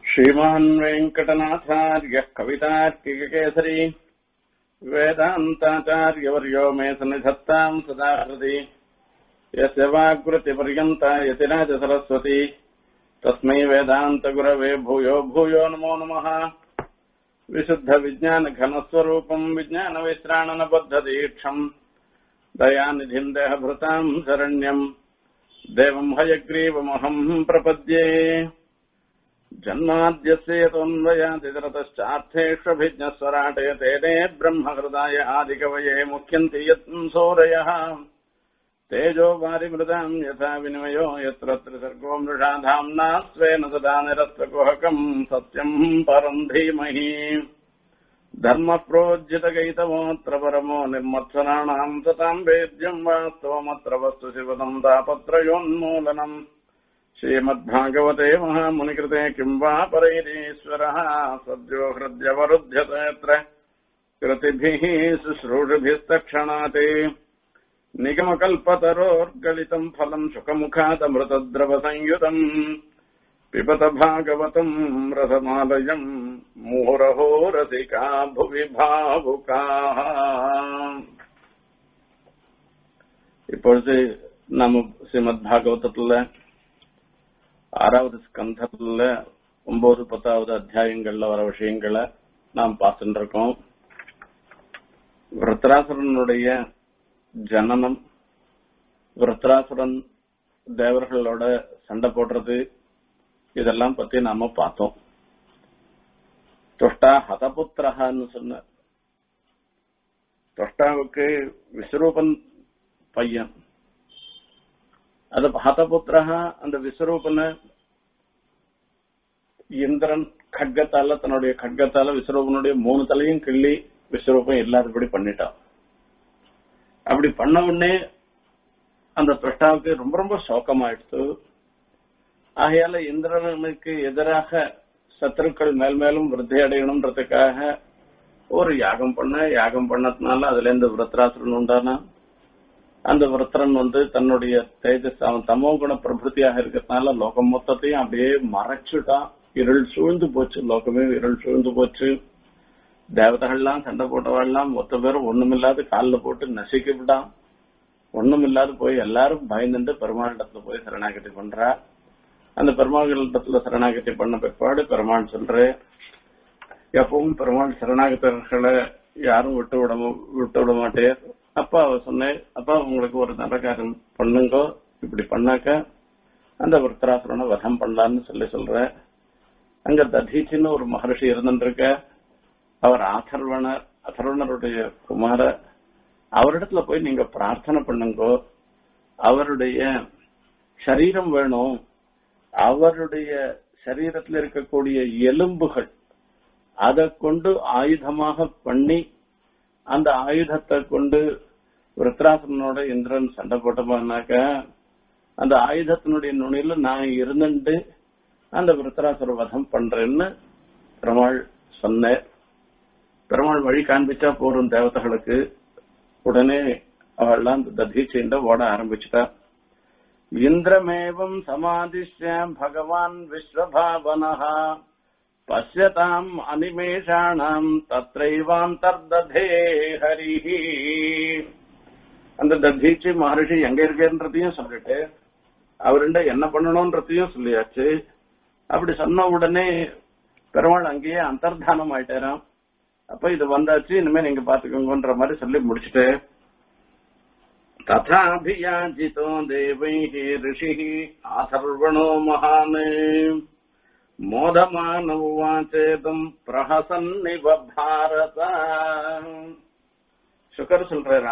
श्रीमान् वेङ्कटनाथार्यः कवितार्किककेसरी वेदान्ताचार्यवर्यो मे सन्निधत्ताम् सदा हृदि यस्य वाग्वृत्तिपर्यन्ता यतिराजसरस्वती तस्मै वेदान्तगुरवे भूयो भूयो नमो नमः विशुद्धविज्ञानघनस्वरूपम् विज्ञानविश्राणनबद्धदीक्षम् दयानिधिम् देहभृताम् शरण्यम् देवम् हयग्रीवमहम् प्रपद्ये जन्माद्यस्य यतोऽन्वयादितरतश्चार्थेष्वभिज्ञस्वराटय तेने ब्रह्महृदाय आदिकवये मुख्यन्ति यत्म् सोरयः तेजो वारिमृदाम् यथा विनिमयो यत्र त्रिसर्गो मृषा धाम्ना स्वेन सदा निरस्तकुहकम् सत्यम् परम् धीमहि धर्मः प्रोज्यतगैतमोऽत्र परमो निर्मत्सराणाम् सताम् वेद्यम् वास्तवमत्र वस्तु शिवदम् तापत्रयोन्मूलनम् श्रीमद्भागवते महामुनिकृते किम् वा परैरीश्वरः सद्यो हृद्यवरुध्यत यत्र कृतिभिः शुश्रूषिभिस्तक्षणाते निगमकल्पतरोर्गलितम् फलम् शुकमुखादमृतद्रवसंयुतम् पिबत भागवतम् रसमालयम् मुहुरहो रसिका भुवि भावुकाः இப்பொழுது நம்ம ஸ்ரீமத் பாகவதத்துல ஆறாவது ஸ்கந்தத்துல ஒன்பது பத்தாவது அத்தியாயங்கள்ல வர விஷயங்களை நாம் பார்த்துட்டு இருக்கோம் விருத்தராசுரனுடைய ஜனனம் விருத்தராசுரன் தேவர்களோட சண்டை போடுறது இதெல்லாம் பத்தி நாம பார்த்தோம் தொஷ்டா ஹதபுத்திரஹான்னு சொன்ன தொஷ்டாவுக்கு விஸ்வரூபன் பையன் அது ஹதபுத்திரஹா அந்த விஸ்வரூபனை இந்திரன் கட்கத்தால தன்னுடைய கட்கத்தால விஸ்வரூபனுடைய மூணு தலையும் கிள்ளி விஸ்வரூபம் இல்லாதபடி பண்ணிட்டான் அப்படி பண்ண உடனே அந்த பிரஷ்டாவுக்கு ரொம்ப ரொம்ப சோகமாயிடுச்சு ஆகையால இந்திரனுக்கு எதிராக சத்துருக்கள் மேல் மேலும் விருத்தி அடையணும்ன்றதுக்காக ஒரு யாகம் பண்ண யாகம் பண்ணதுனால அதுல இருந்து விரத்ராசுரன் உண்டானா அந்த விரத்திரன் வந்து தன்னுடைய தேஜஸ் அவன் தமோ குண பிரபுத்தியாக இருக்கிறதுனால லோகம் மொத்தத்தையும் அப்படியே மறைச்சுட்டான் இருள் சூழ்ந்து போச்சு லோகமே இருள் சூழ்ந்து போச்சு தேவதைகள்லாம் சண்டை போட்டவாள்லாம் மொத்த பேரும் ஒண்ணுமில்லாத காலில் போட்டு நசுக்கி விட்டான் ஒண்ணுமில்லாத போய் எல்லாரும் பயந்துட்டு பெருமாளிடத்துல போய் சரணாகதி பண்றா அந்த பெருமாளிடத்துல சரணாகதி பண்ண பிற்பாடு பெருமாள் சொல்ற எப்பவும் பெருமாள் சரணாகத்தர்களை யாரும் விட்டு விட விட்டு விட மாட்டேன் அப்பா அவ சொன்னேன் அப்பா உங்களுக்கு ஒரு நல்ல காரியம் பண்ணுங்கோ இப்படி பண்ணாக்க அந்த விருத்தராசுரனை வதம் பண்ணலான்னு சொல்லி சொல்ற அங்க ததீச்சின்னு ஒரு மகர்ஷி இருந்துருக்க அவர் ஆதர்வனர் அதர்வனருடைய குமார அவரிடத்துல போய் நீங்க பிரார்த்தனை பண்ணுங்கோ அவருடைய சரீரம் வேணும் அவருடைய சரீரத்தில் இருக்கக்கூடிய எலும்புகள் அதை கொண்டு ஆயுதமாக பண்ணி அந்த ஆயுதத்தை கொண்டு விருத்ராசனோட இந்திரன் சண்டை போட்டோம்னாக்க அந்த ஆயுதத்தினுடைய நுனியில நான் இருந்துட்டு அந்த விருத்தராசுர வதம் பண்றேன்னு பெருமாள் சொன்னேன் பெருமாள் வழி காண்பிச்சா போறோம் தேவதைகளுக்கு உடனே அவள்லாம் அந்த ததீச்சைண்ட ஓட ஆரம்பிச்சுட்டா இந்திரமேவம் சமாதிஷ்ய பகவான் விஸ்வபாவனஹா பசியதாம் அனிமேஷாணாம் தத்ரைவாந்தர்ததே ஹரிஹி அந்த தத்தீச்சி மகர்ஷி எங்க இருக்கேன்றதையும் சொல்லிட்டு அவருண்ட என்ன பண்ணணும்ன்றதையும் சொல்லியாச்சு அப்படி சொன்ன உடனே பெருமாள் அங்கேயே அந்தர்தானம் ஆயிட்டாராம் அப்ப இது வந்தாச்சு இனிமே நீங்க பாத்துக்கோங்கன்ற மாதிரி சொல்லி முடிச்சுட்டு ததாபியாஜிதோ தேவை ரிஷி ஆசர்வணோ மகான் மோதமான உவாச்சேதம் பிரஹசன்னிவ பாரத சுகர் சொல்றா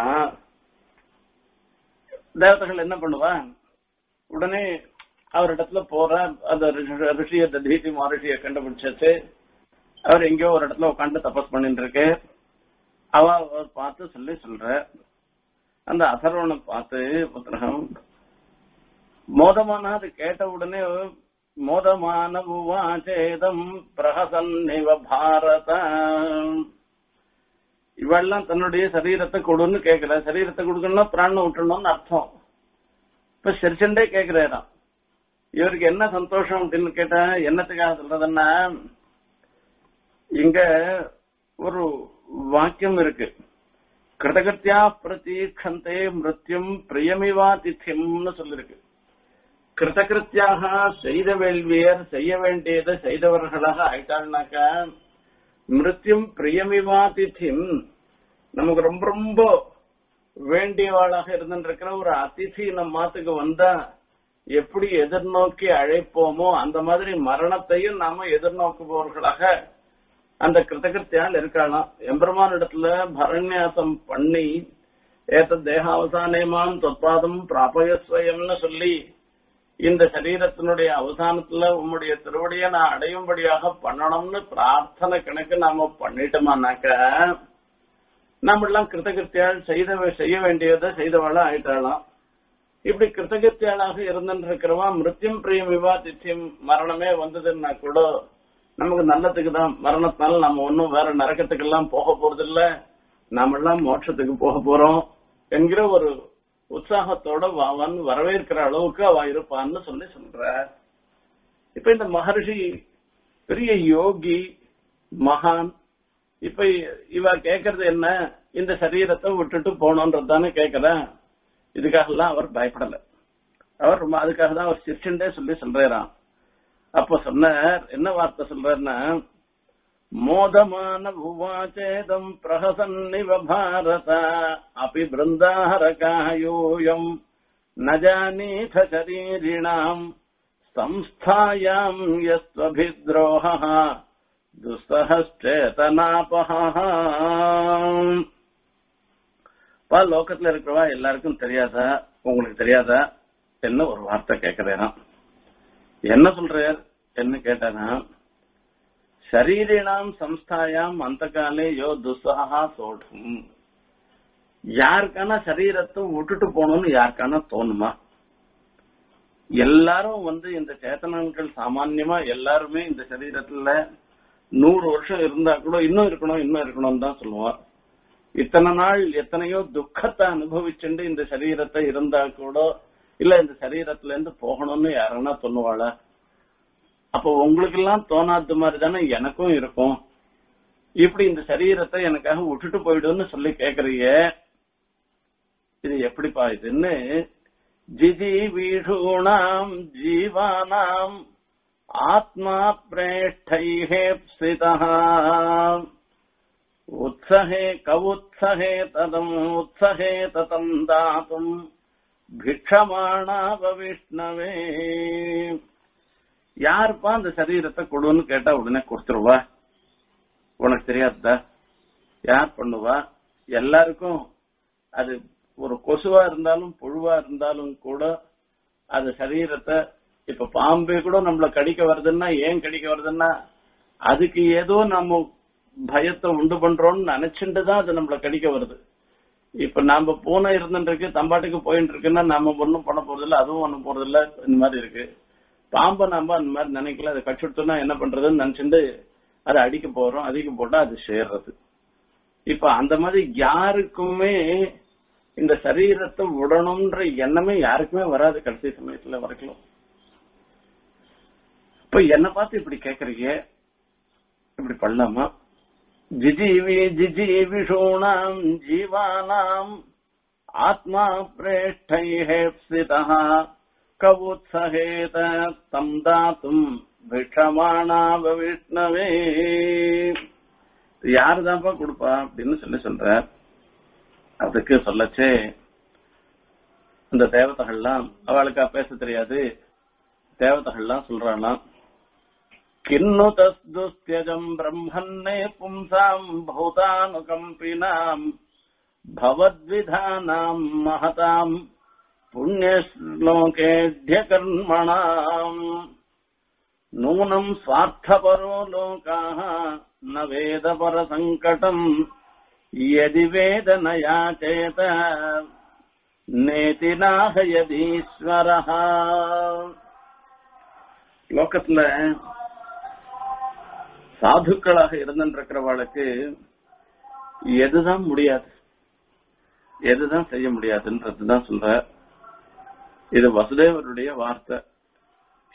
தேவதைகள் என்ன பண்ணுவா உடனே அவரிடத்துல போற அந்த ரிஷிய தீதி மகர்ஷிய கண்டுபிடிச்சாச்சு அவர் எங்கேயோ ஒரு இடத்துல உட்காந்து தபஸ் பண்ணிட்டு இருக்கு அவ பார்த்து சொல்லி சொல்ற அந்த அசர்வனை பார்த்து புத்திரகம் மோதமான அது கேட்ட உடனே மோதமான உவாச்சேதம் பிரகசன்னிவ பாரத இவெல்லாம் தன்னுடைய சரீரத்தை கொடுன்னு கேட்கல சரீரத்தை கொடுக்கணும்னா பிராணம் விட்டுணும்னு அர்த்தம் இப்ப சிரிச்சண்டே கேக்குறாராம் இவருக்கு என்ன சந்தோஷம் அப்படின்னு கேட்டா என்னத்துக்காக சொல்றதுன்னா இங்க ஒரு வாக்கியம் இருக்கு கிருதகத்தியா பிரதீட்சந்தே மிருத்யும் பிரியமிவா தித்தியம்னு சொல்லிருக்கு கிருதகிருத்தியாக செய்த வேள்வியர் செய்ய வேண்டியதை செய்தவர்களாக ஆயிட்டாள்னாக்கா மிருத்யும் பிரியமிவா தித்திம் நமக்கு ரொம்ப ரொம்ப வேண்டியவாளாக இருந்துருக்கிற ஒரு அதிதி நம்ம மாத்துக்கு வந்தா எப்படி எதிர்நோக்கி அழைப்போமோ அந்த மாதிரி மரணத்தையும் நாம எதிர்நோக்குபவர்களாக அந்த கிருத்தகிருத்தியால் இருக்கலாம் எம்பெருமான் இடத்துல பரண்யாசம் பண்ணி ஏத்த தேகாவசானேமான் தொத்பாதம் பிராபயஸ்வயம்னு சொல்லி இந்த சரீரத்தினுடைய அவசானத்துல உம்முடைய திருவடியை நான் அடையும்படியாக பண்ணணும்னு பிரார்த்தனை கணக்கு நாம பண்ணிட்டோமானாக்க நம்ம எல்லாம் கிருத்தகிருத்தியால் செய்த செய்ய வேண்டியதை செய்தவாளா ஆயிட்டாலாம் இப்படி கிருத்தகிருத்தியாளாக இருந்துருக்கிறவா மிருத்யும் பிரியம் விவா தித்தியம் மரணமே வந்ததுன்னா கூட நமக்கு நல்லதுக்கு தான் மரணத்தினால நம்ம ஒன்னும் வேற நரக்கத்துக்கு எல்லாம் போக போறது இல்ல நாம எல்லாம் மோட்சத்துக்கு போக போறோம் என்கிற ஒரு உற்சாகத்தோட வாவன் வரவேற்கிற அளவுக்கு அவ இருப்பான்னு சொல்லி சொல்ற இப்ப இந்த மகர்ஷி பெரிய யோகி மகான் இப்ப இவ கேக்குறது என்ன இந்த சரீரத்தை விட்டுட்டு போனோன்றது தானே கேக்குறேன் இதுக்காக எல்லாம் அவர் பயப்படல அவர் ரொம்ப அதுக்காக தான் அவர் சிரிச்சுட்டே சொல்லி சொல்றாராம் அப்ப சொன்னார் என்ன வார்த்தை சொல்றாருன்னா மோதமான உவாச்சேதம் பிரஹசன்னிவ பாரத அபி பிருந்தாரகாயூயம் நஜானீத சரீரிணாம் संस्थायाम् यस्त्वभिद्रोहः துஸ்தகச்சேதனாபஹ பா லோகத்துல இருக்கிறவா எல்லாருக்கும் தெரியாதா உங்களுக்கு தெரியாதா என்ன ஒரு வார்த்தை கேக்குறேன் என்ன சொல்றார் என்ன கேட்டானா சரீரினாம் சம்ஸ்தாயாம் அந்த காலே யோ துஸ்ஸகா சோடும் யாருக்கான சரீரத்தை விட்டுட்டு போகணும்னு யாருக்கான தோணுமா எல்லாரும் வந்து இந்த சேத்தனங்கள் சாமான்யமா எல்லாருமே இந்த சரீரத்துல நூறு வருஷம் இருந்தா கூட இன்னும் இருக்கணும் இன்னும் இருக்கணும் தான் சொல்லுவார் இத்தனை நாள் எத்தனையோ துக்கத்தை அனுபவிச்சுண்டு இந்த சரீரத்தை இருந்தா கூட இல்ல இந்த சரீரத்துல இருந்து போகணும்னு யாருன்னா சொல்லுவாளா அப்போ உங்களுக்கு எல்லாம் தோணாத மாதிரி தானே எனக்கும் இருக்கும் இப்படி இந்த சரீரத்தை எனக்காக விட்டுட்டு போயிடுன்னு சொல்லி கேக்குறீங்க இது எப்படிப்பா இதுன்னு ஜிஜீவீஷூணாம் ஜீவானாம் ஆத்மா பிரேஷ்டைः उत्सहे कवुत्सहे तदम् उत्सहे ततम् दातुम् भिक्षमाणाவ விஷ்ணவே யாருப்பா அந்த சரீரத்தை கொடுன்னு கேட்டா உடனே கொடுத்துருவா உனக்கு தெரியாதா யார் பண்ணுவா எல்லாருக்கும் அது ஒரு கொசுவா இருந்தாலும் புழுவா இருந்தாலும் கூட அது சரீரத்தை இப்ப பாம்பே கூட நம்மள கடிக்க வருதுன்னா ஏன் கடிக்க வருதுன்னா அதுக்கு ஏதோ நம்ம பயத்தை உண்டு பண்றோம்னு நினைச்சுட்டு தான் அது நம்மள கடிக்க வருது இப்ப நாம பூனை இருந்துட்டு இருக்கு தம்பாட்டுக்கு போயிட்டு இருக்குன்னா நாம ஒண்ணும் பண்ண போறது இல்ல அதுவும் ஒண்ணும் போறது இல்ல இந்த மாதிரி இருக்கு பாம்பை நாம அந்த மாதிரி நினைக்கல அதை கச்சுட்டோம்னா என்ன பண்றதுன்னு நினைச்சுட்டு அதை அடிக்க போறோம் அடிக்க போட்டா அது சேர்றது இப்ப அந்த மாதிரி யாருக்குமே இந்த சரீரத்தை விடணும்ன்ற எண்ணமே யாருக்குமே வராது கடைசி சமயத்துல வரைக்கும் இப்ப என்ன பார்த்து இப்படி கேக்குறீங்க இப்படி பண்ணலாமா ஜிஜீவி ஜிஜீவிஷூணாம் ஜீவானாம் ஆத்மா பிரேஷ்டைஹேப்சிதா கவுத்சகேத தம் தாத்தும் பிக்ஷமானாவ விஷ்ணவே யாரு தான்ப்பா கொடுப்பா அப்படின்னு சொல்லி சொல்ற அதுக்கு சொல்லச்சே இந்த தேவதைகள்லாம் அவளுக்கா பேச தெரியாது தேவதைகள்லாம் சொல்றாளாம் किन्नु तस्दुस्त्यजम् ब्रह्मन्ने पुंसाम् भूतानुकम्पिनाम् भवद्विधानाम् महताम् पुण्यश्लोकेढ्यकर्मणाम् नूनम् स्वार्थपरो लोकाः न वेदपरसङ्कटम् यदि वेद न याचेत नेति नाह यदीश्वरः லோகத்துல சாதுக்களாக இருந்திருக்கிறவளுக்கு எதுதான் முடியாது எதுதான் செய்ய முடியாதுன்றதுதான் சொல்ற இது வசுதேவருடைய வார்த்தை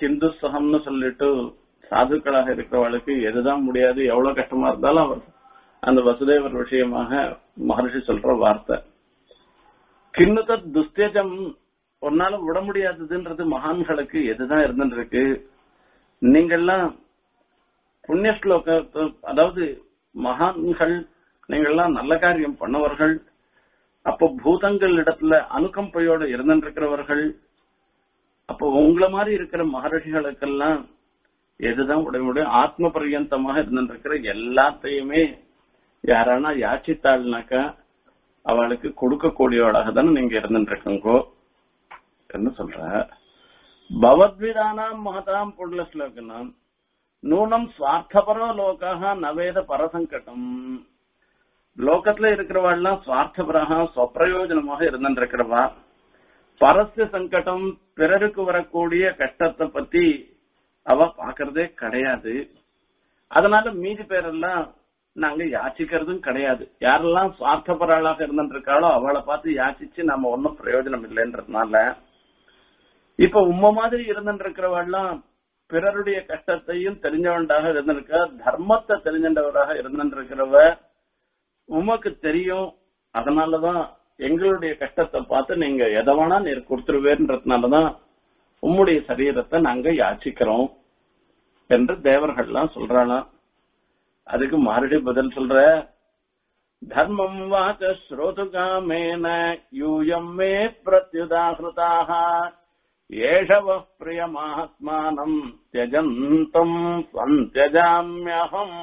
சிந்து சகம்னு சொல்லிட்டு சாதுக்களாக இருக்கிறவளுக்கு எதுதான் முடியாது எவ்வளவு கஷ்டமா இருந்தாலும் அவர் அந்த வசுதேவர் விஷயமாக மகர்ஷி சொல்ற வார்த்தை கிண்ணுத துஸ்தேஜம் ஒன்னால விட முடியாததுன்றது மகான்களுக்கு எதுதான் இருந்துருக்கு நீங்கள்லாம் புண்ணிய ஸ்லோக அதாவது மகான்கள் நீங்கள்லாம் நல்ல காரியம் பண்ணவர்கள் அப்போ பூதங்கள் இடத்துல அனுகம்பையோட இருந்திருக்கிறவர்கள் அப்போ உங்களை மாதிரி இருக்கிற மகர்ஷிகளுக்கெல்லாம் எதுதான் உடைய முடியும் ஆத்ம பரியந்தமாக இருந்திருக்கிற எல்லாத்தையுமே யாரானா யாச்சித்தாள்னாக்கா அவளுக்கு கொடுக்கக்கூடியவளாக தானே நீங்க இருந்துருக்கீங்கோ என்று சொல்ற பவத்விதானாம் மகதாம் புண்ணிய ஸ்லோகனாம் நூனம் சுவார்த்தபரோ லோகாக நவேத பரசங்கடம் லோகத்துல இருக்கிறவாள்லாம் சுவார்த்தபராக ஸ்வப்பிரயோஜனமாக இருந்திருக்கிறவா பரஸ்ய சங்கடம் பிறருக்கு வரக்கூடிய கஷ்டத்தை பத்தி அவ பாக்குறதே கிடையாது அதனால மீதி பேரெல்லாம் நாங்க யாச்சிக்கிறதும் கிடையாது யாரெல்லாம் சுவார்த்தபராளாக இருந்திருக்காளோ அவளை பார்த்து யாச்சிச்சு நம்ம ஒன்னும் பிரயோஜனம் இல்லைன்றதுனால இப்ப உம்ம மாதிரி இருந்திருக்கிறவெல்லாம் பிறருடைய கஷ்டத்தையும் தெரிஞ்சவன்டாக இருந்திருக்க தர்மத்தை தெரிஞ்சவராக இருந்திருக்கிறவ உமக்கு தெரியும் அதனாலதான் எங்களுடைய கஷ்டத்தை பார்த்து நீங்க எதை வேணா நீர் கொடுத்துருவேன்றதுனாலதான் உம்முடைய சரீரத்தை நாங்க யாச்சிக்கிறோம் என்று தேவர்கள்லாம் சொல்றாளாம் அதுக்கு மறுபடி பதில் சொல்ற தர்மம் வாச்ச ஸ்ரோதுகாமேன யூயம் மே பிரத்யுதாகிருதாக ஏஷவ பிரியமாத்மானம் தியஜந்தம் சந்தியஜாமியகம்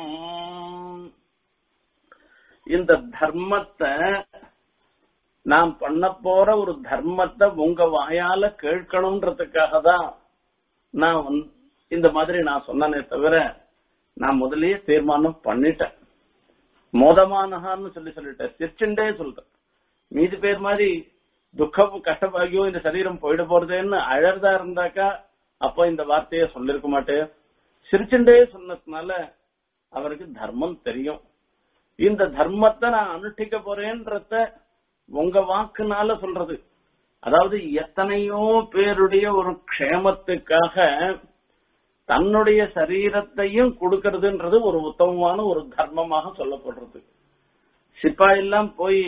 இந்த தர்மத்தை நாம் பண்ண போற ஒரு தர்மத்தை உங்க வாயால கேட்கணும்ன்றதுக்காக தான் நான் வந்து இந்த மாதிரி நான் சொன்னனே தவிர நான் முதல்லயே தீர்மானம் பண்ணிட்டேன் மோதமானகான்னு சொல்லி சொல்லிட்டேன் சிரிச்சுண்டே சொல்றேன் மீதி பேர் மாதிரி துக்கம் கஷ்டப்பாகியோ இந்த சரீரம் போயிட போறதேன்னு அழறதா இருந்தாக்கா அப்போ இந்த வார்த்தைய சொல்லிருக்க மாட்டேன் சிரிச்சுண்டே சொன்னதுனால அவருக்கு தர்மம் தெரியும் இந்த தர்மத்தை நான் அனுஷ்டிக்க போறேன்றத உங்க வாக்குனால சொல்றது அதாவது எத்தனையோ பேருடைய ஒரு க்ஷேமத்துக்காக தன்னுடைய சரீரத்தையும் கொடுக்கறதுன்றது ஒரு உத்தமமான ஒரு தர்மமாக சொல்லப்படுறது சிப்பாயெல்லாம் போய்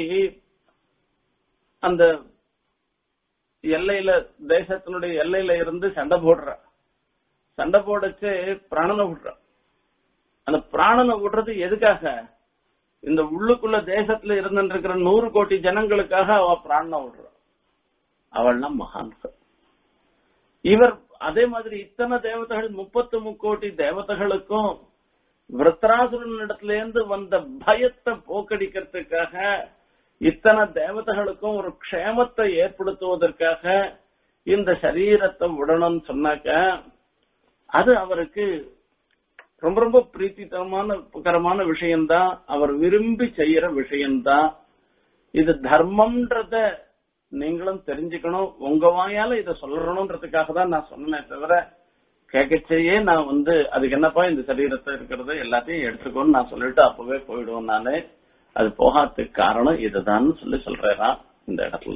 அந்த எல்லையில தேசத்தினுடைய எல்லையில இருந்து சண்டை போடுற சண்டை போடச்சு பிராணனை விடுற அந்த பிராணனை விடுறது எதுக்காக இந்த உள்ளுக்குள்ள தேசத்துல இருந்துட்டு இருக்கிற நூறு கோடி ஜனங்களுக்காக அவ பிராணனை விடுற அவள்லாம் மகான்கள் இவர் அதே மாதிரி இத்தனை தேவதைகள் முப்பத்து முக்கோடி தேவதைகளுக்கும் விருத்தராசுரன் இடத்துல இருந்து வந்த பயத்தை போக்கடிக்கிறதுக்காக இத்தனை தேவதைகளுக்கும் ஒரு க்ஷேமத்தை ஏற்படுத்துவதற்காக இந்த சரீரத்தை விடணும்னு சொன்னாக்க அது அவருக்கு ரொம்ப ரொம்ப பிரீத்திதமான கரமான விஷயம்தான் அவர் விரும்பி செய்யற விஷயம்தான் இது தர்மம்ன்றத நீங்களும் தெரிஞ்சுக்கணும் உங்க வாயால இத சொல்லணும்ன்றதுக்காக தான் நான் சொன்னேன் தவிர கேட்கச்சேயே நான் வந்து அதுக்கு என்னப்பா இந்த சரீரத்தை இருக்கிறது எல்லாத்தையும் எடுத்துக்கோன்னு நான் சொல்லிட்டு அப்பவே போயிடுவேன் நானு அது போகாததுக்கு காரணம் இதுதான் சொல்லி சொல்றேன் இந்த இடத்துல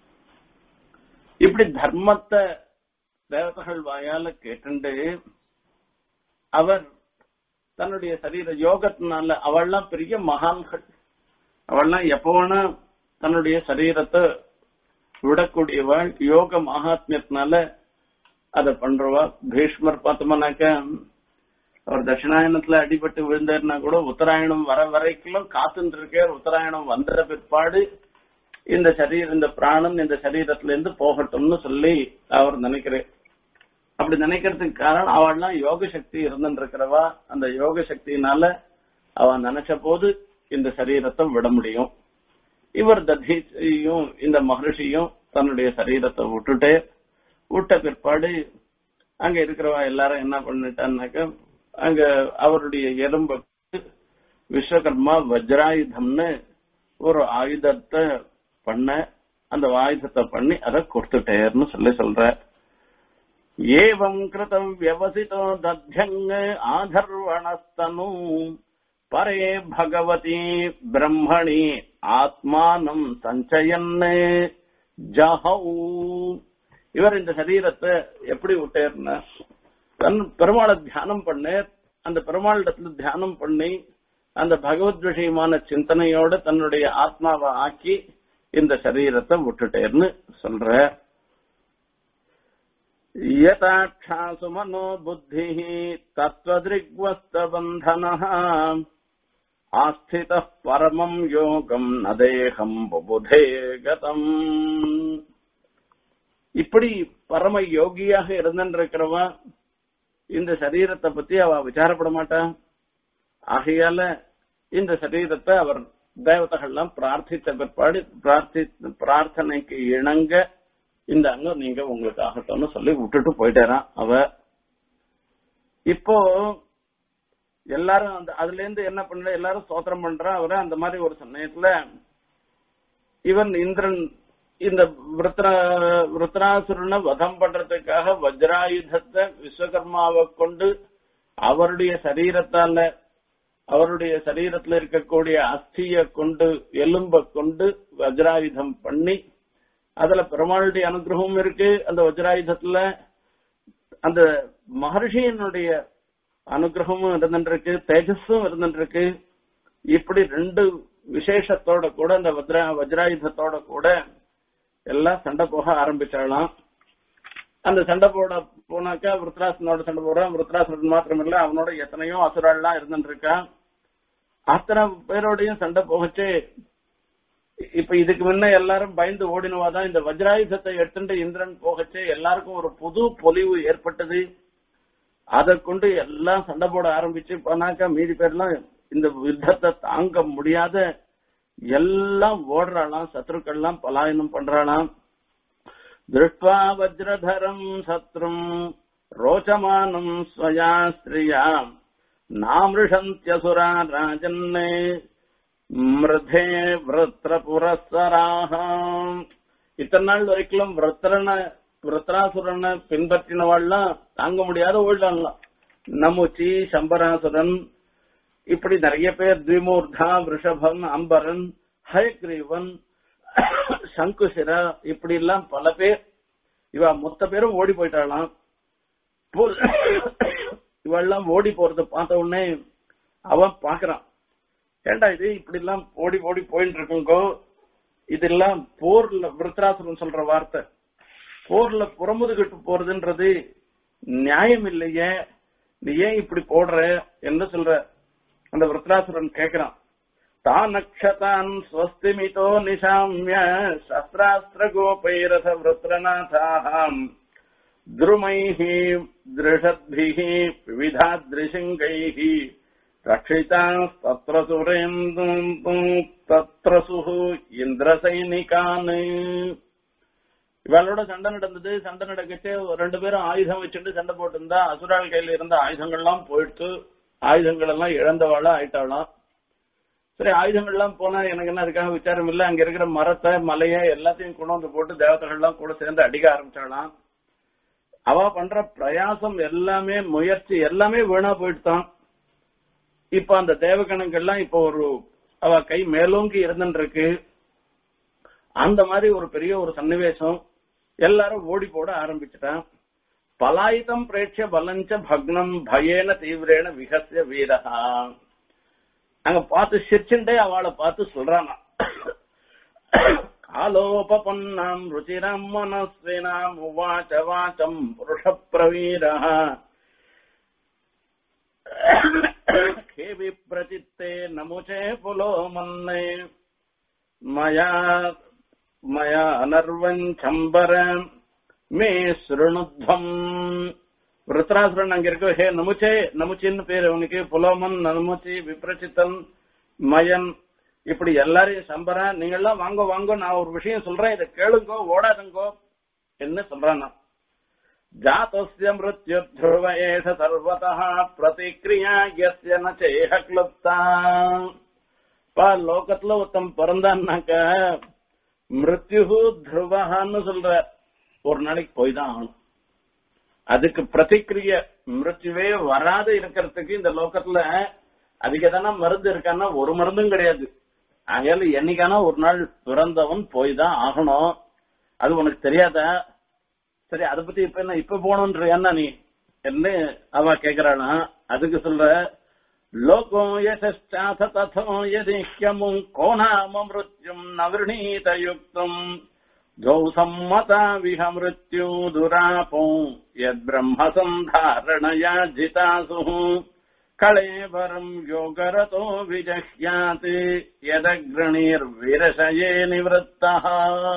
இப்படி தர்மத்தை தேவதைகள் வாயால கேட்டுண்டு அவர் தன்னுடைய சரீர யோகத்தினால அவள்லாம் பெரிய மகான்கள் அவள்லாம் எப்ப வேணா தன்னுடைய சரீரத்தை விடக்கூடியவள் யோக மகாத்மியத்தினால அத பண்றவா பீஷ்மர் பார்த்தோம்னாக்க அவர் தட்சிணாயனத்துல அடிபட்டு விழுந்தாருன்னா கூட உத்தராயணம் வர வரைக்கும் காத்துட்டு இருக்கார் உத்தராயணம் வந்த பிற்பாடு இந்த சரீர இந்த பிராணன் இந்த சரீரத்துல இருந்து போகட்டும்னு சொல்லி அவர் நினைக்கிறேன் அப்படி நினைக்கிறதுக்கு காரணம் அவள்லாம் யோக சக்தி இருந்துட்டு இருக்கிறவா அந்த யோக சக்தியினால அவ நினைச்ச போது இந்த சரீரத்தை விட முடியும் இவர் ததீயும் இந்த மகர்ஷியும் தன்னுடைய சரீரத்தை விட்டுட்டு விட்ட பிற்பாடு அங்க இருக்கிறவா எல்லாரும் என்ன பண்ணிட்டான்னாக்க அங்க அவருடைய எலும்பு விஸ்வகர்மா வஜ்ராயுதம்னு ஒரு ஆயுதத்தை பண்ண அந்த ஆயுதத்தை பண்ணி அதை கொடுத்துட்டேர்னு சொல்லி சொல்ற ஏவம் கிருதம் வியவசிதோ தத்யங்க ஆதர்வணஸ்தனு பரே பகவதி பிரம்மணி ஆத்மானம் சஞ்சயன்னு ஜஹௌ இவர் இந்த சரீரத்தை எப்படி விட்டேர்னா தன் பெருமாளை தியானம் பண்ணு அந்த பெருமாளிடத்துல தியானம் பண்ணி அந்த பகவத் விஷயமான சிந்தனையோட தன்னுடைய ஆத்மாவை ஆக்கி இந்த சரீரத்தை விட்டுட்டேர்னு சொல்ற யதாட்சாசு மனோ புத்தி தத்வதிரிக்வஸ்த பந்தன ஆஸ்தித பரமம் யோகம் நதேகம் புபுதே கதம் இப்படி பரம யோகியாக இருந்திருக்கிறவ இந்த சரீரத்தை பத்தி அவ விசாரப்பட மாட்டா ஆகையால இந்த சரீரத்தை அவர் தேவதைகள்லாம் பிரார்த்தித்த பிற்பாடு பிரார்த்தி பிரார்த்தனைக்கு இணங்க இந்த அங்கம் நீங்க உங்களுக்கு ஆகட்டும்னு சொல்லி விட்டுட்டு போயிட்டாராம் அவ இப்போ எல்லாரும் அந்த அதுல இருந்து என்ன பண்ணல எல்லாரும் சோத்திரம் பண்றா அவரை அந்த மாதிரி ஒரு சமயத்துல இவன் இந்திரன் இந்த விருத்ரா விருத்ராசுரனை வதம் பண்றதுக்காக வஜ்ராயுதத்தை விஸ்வகர்மாவை கொண்டு அவருடைய சரீரத்தால அவருடைய சரீரத்துல இருக்கக்கூடிய அஸ்திய கொண்டு எலும்ப கொண்டு வஜ்ராயுதம் பண்ணி அதுல பெருமாளுடைய அனுகிரகமும் இருக்கு அந்த வஜ்ராயுதத்துல அந்த மகர்ஷியினுடைய அனுகிரகமும் இருந்துருக்கு தேஜஸும் இருந்துருக்கு இப்படி ரெண்டு விசேஷத்தோட கூட அந்த வஜ்ரா வஜ்ராயுதத்தோட கூட எல்லாம் சண்டை போக ஆரம்பிச்சாலாம் அந்த சண்டை போட போனாக்கா விருத்ராசனோட சண்டை போடுறான் விருத்ராசன் மாத்திரம் இல்ல அவனோட எத்தனையோ அசுராள்லாம் இருந்துருக்கா அத்தனை பேரோடையும் சண்டை போகச்சு இப்ப இதுக்கு முன்ன எல்லாரும் பயந்து ஓடினவாதான் இந்த வஜ்ராயுதத்தை எடுத்துட்டு இந்திரன் போகச்சு எல்லாருக்கும் ஒரு புது பொலிவு ஏற்பட்டது அதை கொண்டு எல்லாம் சண்டை போட ஆரம்பிச்சு போனாக்கா மீதி பேர்லாம் இந்த யுத்தத்தை தாங்க முடியாத எல்லாம் ஓடுறாளாம் சத்ருக்கள்லாம் பலாயனம் பண்றாளாம் திருஷ்டுவா வஜ்ரதரம் சத்ரும் ரோச்சமானம் ஸ்வயா ஸ்திரியா நாமிருஷந்தியசுரா ராஜன்னே மிருதே விரத்ர புரஸ்வராக இத்தனை நாள் வரைக்கும் விரத்ரனை விரத்ராசுரனை பின்பற்றினவாள்லாம் தாங்க முடியாத ஓடிடலாம் நமுச்சி சம்பராசுரன் இப்படி நிறைய பேர் திவிமூர்தா ரிஷபன் அம்பரன் ஹயக்ரீவன் சங்குசிரா இப்படி எல்லாம் பல பேர் இவ மொத்த பேரும் ஓடி போயிட்டாளாம் இவெல்லாம் ஓடி போறத பார்த்த உடனே அவன் பாக்குறான் ஏண்டா இது இப்படி எல்லாம் ஓடி ஓடி போயிட்டு இருக்குங்கோ இதெல்லாம் போர்ல விருத்ராசுரன் சொல்ற வார்த்தை போர்ல புறமுதுகிட்டு போறதுன்றது நியாயம் இல்லையே நீ ஏன் இப்படி போடுற என்ன சொல்ற அந்த விருத்ராசுரன் கேக்குறான் தானக்ஷதான் ஸ்வஸ்திமிதோ நிஷாமிய சஸ்திராஸ்திர கோபைரத விருத்ரநாதாம் द्रुमैः दृषद्भिः विविधादृशिङ्गैः रक्षितास्तत्र सुरेन्दु तत्र सुः இந்திரசைனிகான் இவளோட சண்டை நடந்தது சண்டை நடக்கச்சு ரெண்டு பேரும் ஆயுதம் வச்சுட்டு சண்டை போட்டிருந்தா அசுரால் கையில இருந்த ஆயுதங்கள்லாம் போயிட்டு ஆயுதங்கள் எல்லாம் இழந்தவாளா ஆயிட்டாளாம் சரி ஆயுதங்கள் எல்லாம் போனா எனக்கு என்ன அதுக்காக விசாரம் இல்ல அங்க இருக்கிற மரத்தை மலைய எல்லாத்தையும் கொண்டு வந்து போட்டு தேவதைகள்லாம் கூட சேர்ந்து அடிக்க ஆரம்பிச்சாளாம் அவ பண்ற பிரயாசம் எல்லாமே முயற்சி எல்லாமே வீணா போயிட்டுதான் இப்ப அந்த தேவகணங்கள்லாம் இப்ப ஒரு அவ கை மேலோங்கி இருந்துருக்கு அந்த மாதிரி ஒரு பெரிய ஒரு சன்னிவேசம் எல்லாரும் ஓடி போட ஆரம்பிச்சுட்டான் பலாயுதம் பிரேட்ச பலஞ்ச பக்னம் பயேன தீவிரேன விகசிய வீரகா அங்க பார்த்து சிரிச்சுட்டே அவளை பார்த்து சொல்றானா कालोपपन्नाम् रुचिराम् मनस्विनाम् उवाच वाचम् पुरुषप्रवीरः हे विप्रचित्ते नमुचे पुलो मन्ने मया मया अनर्वञ्छम्बर மே ஸ்ருணுத்வம் விருத்ராசுரன் அங்க இருக்க ஹே நமுச்சே நமுச்சின்னு பேரு அவனுக்கு புலோமன் நமுச்சி விப்ரச்சித்தன் மயன் இப்படி எல்லாரையும் சம்பரா நீங்க எல்லாம் வாங்க வாங்க நான் ஒரு விஷயம் சொல்றேன் இதை கேளுங்கோ ஓடாதுங்கோ என்ன சொல்றான் ஜாத்தஸ்ய மிருத்யு த்ருவ ஏஷ சர்வதா பிரதிக்ரியா யஸ்ய ந சேஹ கிளுப்தா பா லோகத்துல ஒருத்தன் பிறந்தான்னாக்க மிருத்யு த்ருவஹான்னு சொல்ற ஒரு நாளைக்கு போய் தான் ஆகணும் அதுக்கு பிரதிக்கிரிய மிருத்யுவே வராது இருக்கிறதுக்கு இந்த லோகத்துல அதுக்கு எதனா மருந்து இருக்கான்னா ஒரு மருந்தும் கிடையாது ஆகையால என்னைக்கான ஒரு நாள் பிறந்தவன் போய் தான் ஆகணும் அது உனக்கு தெரியாதா சரி அதை பத்தி இப்ப என்ன இப்ப போகணுன்ற என்ன நீ என்று அவ கேக்குறானா அதுக்கு சொல்ற லோகோ யசாச ததோ யதிஹ்யமும் கோணாம மிருத்யும் நவர்ணீத யுக்தம் द्वौ सम्मता विह मृत्यु दुरापो यद्ब्रह्मसन्धारणया जितासुः कळेवरम् योगरतो विजह्यात् यदग्रणीर्विरशये निवृत्तः